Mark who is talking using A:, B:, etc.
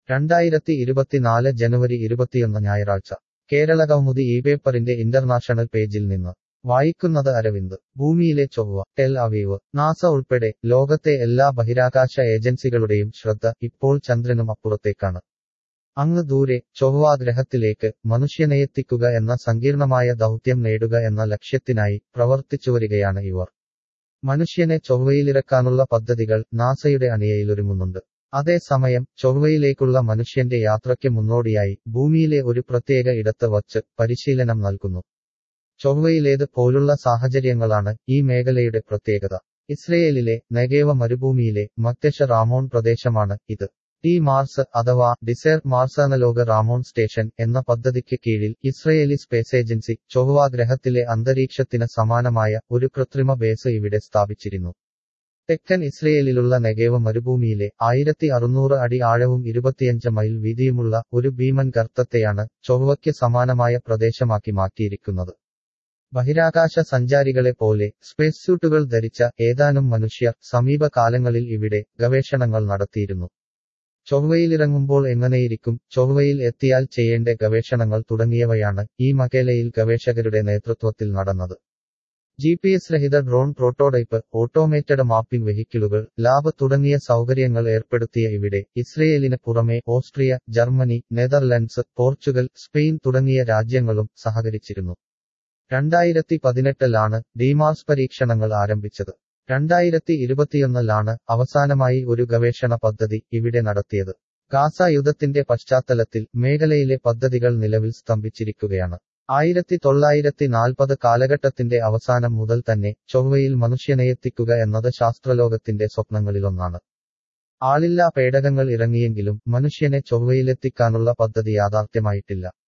A: രണ്ടായിരത്തി ഇരുപത്തിനാല് ജനുവരി ഇരുപത്തിയൊന്ന് ഞായറാഴ്ച കേരള കൗമുദി ഈ പേപ്പറിന്റെ ഇന്റർനാഷണൽ പേജിൽ നിന്ന് വായിക്കുന്നത് അരവിന്ദ് ഭൂമിയിലെ ചൊവ്വ ടെൽ അവീവ് നാസ ഉൾപ്പെടെ ലോകത്തെ എല്ലാ ബഹിരാകാശ ഏജൻസികളുടെയും ശ്രദ്ധ ഇപ്പോൾ ചന്ദ്രനും അപ്പുറത്തേക്കാണ് അങ്ങ് ദൂരെ ചൊവ്വ ഗ്രഹത്തിലേക്ക് മനുഷ്യനെയെത്തിക്കുക എന്ന സങ്കീർണമായ ദൗത്യം നേടുക എന്ന ലക്ഷ്യത്തിനായി പ്രവർത്തിച്ചുവരികയാണ് ഇവർ മനുഷ്യനെ ചൊവ്വയിലിറക്കാനുള്ള പദ്ധതികൾ നാസയുടെ അണിയയിലൊരുങ്ങുന്നുണ്ട് അതേസമയം ചൊവ്വയിലേക്കുള്ള മനുഷ്യന്റെ യാത്രയ്ക്ക് മുന്നോടിയായി ഭൂമിയിലെ ഒരു പ്രത്യേക ഇടത്ത് വച്ച് പരിശീലനം നൽകുന്നു ചൊവ്വയിലേത് പോലുള്ള സാഹചര്യങ്ങളാണ് ഈ മേഖലയുടെ പ്രത്യേകത ഇസ്രയേലിലെ നെഗേവ മരുഭൂമിയിലെ മക്തശ റാമോൺ പ്രദേശമാണ് ഇത് ടി മാർസ് അഥവാ desert Mars analog Ramon station എന്ന പദ്ധതിക്ക് കീഴിൽ ഇസ്രയേലി സ്പേസ് ഏജൻസി ചൊവ്വ ഗ്രഹത്തിലെ അന്തരീക്ഷത്തിന് സമാനമായ ഒരു കൃത്രിമ ബേസ് ഇവിടെ സ്ഥാപിച്ചിരുന്നു തെക്കൻ ഇസ്രയേലിലുള്ള നെഗേവ മരുഭൂമിയിലെ ആയിരത്തി അറുന്നൂറ് അടി ആഴവും ഇരുപത്തിയഞ്ച് മൈൽ വീതിയുമുള്ള ഒരു ഭീമൻ ഗർത്തത്തെയാണ് ചൊവ്വയ്ക്ക് സമാനമായ പ്രദേശമാക്കി മാറ്റിയിരിക്കുന്നത് ബഹിരാകാശ സഞ്ചാരികളെ പോലെ സ്പേസ് സ്യൂട്ടുകൾ ധരിച്ച ഏതാനും മനുഷ്യർ സമീപകാലങ്ങളിൽ ഇവിടെ ഗവേഷണങ്ങൾ നടത്തിയിരുന്നു ചൊവ്വയിലിറങ്ങുമ്പോൾ എങ്ങനെയിരിക്കും ചൊവ്വയിൽ എത്തിയാൽ ചെയ്യേണ്ട ഗവേഷണങ്ങൾ തുടങ്ങിയവയാണ് ഈ മകേലയിൽ ഗവേഷകരുടെ നേതൃത്വത്തിൽ നടന്നത് ജി പി എസ് രഹിത ഡ്രോൺ പ്രോട്ടോടൈപ്പ് ഓട്ടോമേറ്റഡ് മാപ്പിംഗ് വെഹിക്കിളുകൾ ലാബ് തുടങ്ങിയ സൗകര്യങ്ങൾ ഏർപ്പെടുത്തിയ ഇവിടെ ഇസ്രയേലിന് പുറമെ Austria Germany Netherlands Portugal Spain തുടങ്ങിയ രാജ്യങ്ങളും സഹകരിച്ചിരുന്നു രണ്ടായിരത്തി പതിനെട്ടിലാണ് ഡിമാർസ് പരീക്ഷണങ്ങൾ ആരംഭിച്ചത് രണ്ടായിരത്തി ഇരുപത്തിയൊന്നിലാണ് അവസാനമായി ഒരു ഗവേഷണ പദ്ധതി ഇവിടെ നടത്തിയത് ഗാസ യുദ്ധത്തിന്റെ പശ്ചാത്തലത്തിൽ മേഖലയിലെ പദ്ധതികൾ നിലവിൽ സ്തംഭിച്ചിരിക്കുകയാണ് ആയിരത്തി തൊള്ളായിരത്തി നാൽപ്പത് കാലഘട്ടത്തിന്റെ അവസാനം മുതൽ തന്നെ ചൊവ്വയിൽ മനുഷ്യനെയെത്തിക്കുക എന്നത് ശാസ്ത്രലോകത്തിന്റെ സ്വപ്നങ്ങളിലൊന്നാണ് ആളില്ലാ പേടകങ്ങൾ ഇറങ്ങിയെങ്കിലും മനുഷ്യനെ ചൊവ്വയിലെത്തിക്കാനുള്ള പദ്ധതി യാഥാർത്ഥ്യമായിട്ടില്ല